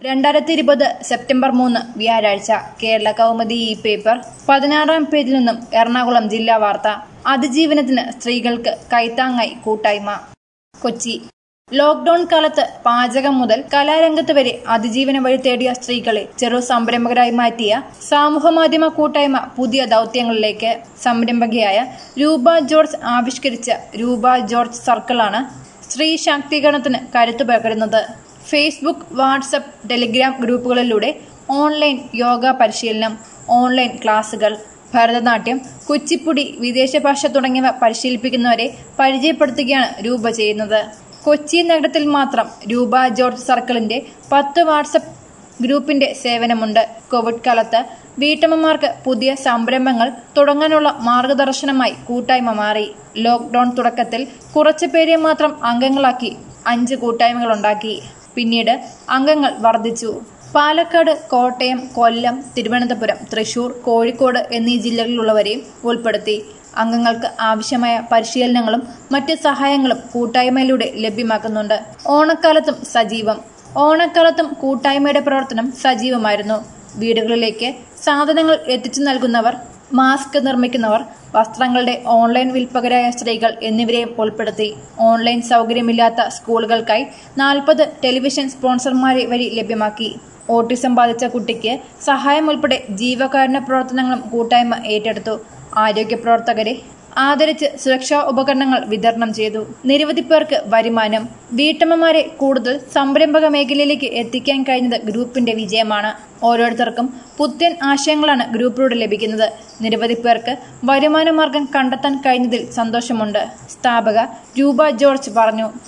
രണ്ടായിരത്തി ഇരുപത് സെപ്റ്റംബർ മൂന്ന് വ്യാഴാഴ്ച കേരള കൗമുദി ഈ പേപ്പർ പതിനാറാം പേജിൽ നിന്നും എറണാകുളം ജില്ലാ വാർത്ത അതിജീവനത്തിന് സ്ത്രീകൾക്ക് കൈത്താങ്ങായി കൂട്ടായ്മ കൊച്ചി ലോക്ഡൌൺ കാലത്ത് പാചകം മുതൽ കലാരംഗത്ത് വരെ അതിജീവന വഴി തേടിയ സ്ത്രീകളെ ചെറു സംരംഭകരായി മാറ്റിയ സാമൂഹ്യമാധ്യമ കൂട്ടായ്മ പുതിയ ദൗത്യങ്ങളിലേക്ക് സംരംഭകയായ രൂപ ജോർജ് ആവിഷ്കരിച്ച രൂപ ജോർജ് സർക്കിളാണ് സ്ത്രീ ശാക്തീകരണത്തിന് കരുത്തു പകരുന്നത് ഫേസ്ബുക്ക് വാട്സപ്പ് ടെലിഗ്രാം ഗ്രൂപ്പുകളിലൂടെ ഓൺലൈൻ യോഗ പരിശീലനം ഓൺലൈൻ ക്ലാസുകൾ ഭരതനാട്യം കുച്ചിപ്പുടി വിദേശ ഭാഷ തുടങ്ങിയവ പരിശീലിപ്പിക്കുന്നവരെ പരിചയപ്പെടുത്തുകയാണ് രൂപ ചെയ്യുന്നത് കൊച്ചി നഗരത്തിൽ മാത്രം രൂപ ജോർജ് സർക്കിളിന്റെ പത്ത് വാട്സപ്പ് ഗ്രൂപ്പിന്റെ സേവനമുണ്ട് കോവിഡ് കാലത്ത് വീട്ടമ്മമാർക്ക് പുതിയ സംരംഭങ്ങൾ തുടങ്ങാനുള്ള മാർഗദർശനമായി കൂട്ടായ്മ മാറി ലോക്ക്ഡൌൺ തുടക്കത്തിൽ കുറച്ചു പേരെ മാത്രം അംഗങ്ങളാക്കി അഞ്ച് കൂട്ടായ്മകളുണ്ടാക്കി പിന്നീട് അംഗങ്ങൾ വർദ്ധിച്ചു പാലക്കാട് കോട്ടയം കൊല്ലം തിരുവനന്തപുരം തൃശൂർ കോഴിക്കോട് എന്നീ ജില്ലകളിലുള്ളവരെയും ഉൾപ്പെടുത്തി അംഗങ്ങൾക്ക് ആവശ്യമായ പരിശീലനങ്ങളും മറ്റ് സഹായങ്ങളും കൂട്ടായ്മയിലൂടെ ലഭ്യമാക്കുന്നുണ്ട് ഓണക്കാലത്തും സജീവം ഓണക്കാലത്തും കൂട്ടായ്മയുടെ പ്രവർത്തനം സജീവമായിരുന്നു വീടുകളിലേക്ക് സാധനങ്ങൾ എത്തിച്ചു നൽകുന്നവർ മാസ്ക് നിർമ്മിക്കുന്നവർ വസ്ത്രങ്ങളുടെ ഓൺലൈൻ വിൽപ്പകരായ സ്ത്രീകൾ എന്നിവരെയും ഉൾപ്പെടുത്തി ഓൺലൈൻ സൗകര്യമില്ലാത്ത സ്കൂളുകൾക്കായി നാൽപ്പത് ടെലിവിഷൻ സ്പോൺസർമാരെ വഴി ലഭ്യമാക്കി ഓട്ടിസം ബാധിച്ച കുട്ടിക്ക് സഹായം ഉൾപ്പെടെ ജീവകാരുണ്യ പ്രവർത്തനങ്ങളും കൂട്ടായ്മ ഏറ്റെടുത്തു ആരോഗ്യ പ്രവർത്തകരെ ആദരിച്ച് സുരക്ഷാ ഉപകരണങ്ങൾ വിതരണം ചെയ്തു നിരവധി പേർക്ക് വരുമാനം വീട്ടമ്മമാരെ കൂടുതൽ സംരംഭക മേഖലയിലേക്ക് എത്തിക്കാൻ കഴിഞ്ഞത് ഗ്രൂപ്പിന്റെ വിജയമാണ് ഓരോരുത്തർക്കും പുത്തൻ ആശയങ്ങളാണ് ഗ്രൂപ്പിലൂടെ ലഭിക്കുന്നത് നിരവധി പേർക്ക് വരുമാന മാർഗം കണ്ടെത്താൻ കഴിഞ്ഞതിൽ സന്തോഷമുണ്ട് സ്ഥാപക രൂപ ജോർജ് പറഞ്ഞു